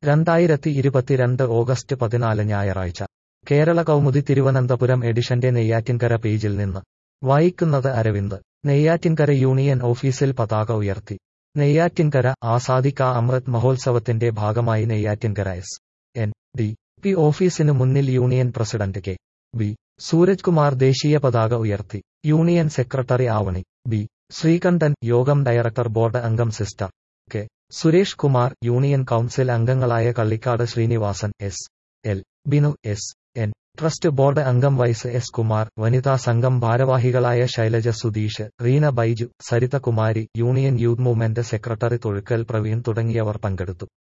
രണ്ടായിരത്തി ഇരുപത്തിരണ്ട് ഓഗസ്റ്റ് പതിനാല് ഞായറാഴ്ച കേരള കൗമുദി തിരുവനന്തപുരം എഡിഷന്റെ നെയ്യാറ്റിൻകര പേജിൽ നിന്ന് വായിക്കുന്നത് അരവിന്ദ് നെയ്യാറ്റിൻകര യൂണിയൻ ഓഫീസിൽ പതാക ഉയർത്തി നെയ്യാറ്റിൻകര ആസാദിക്ക അമൃത് മഹോത്സവത്തിന്റെ ഭാഗമായി Neyyattinkara S N D P ഓഫീസിനു മുന്നിൽ union president K B Sooraj Kumar ദേശീയ പതാക ഉയർത്തി union secretary Avani B Sreekandan യോഗം ഡയറക്ടർ ബോർഡ് അംഗം sister K Suresh Kumar union council അംഗങ്ങളായ Kallikkad Sreenivasan S L Binu S N trust board അംഗം വൈസ് എസ് കുമാർ വനിതാ സംഘം ഭാരവാഹികളായ Shailaja Sudheesh Reena Baiju Saritha Kumari union youth movement secretary Thozhukkal Praveen തുടങ്ങിയവർ പങ്കെടുത്തു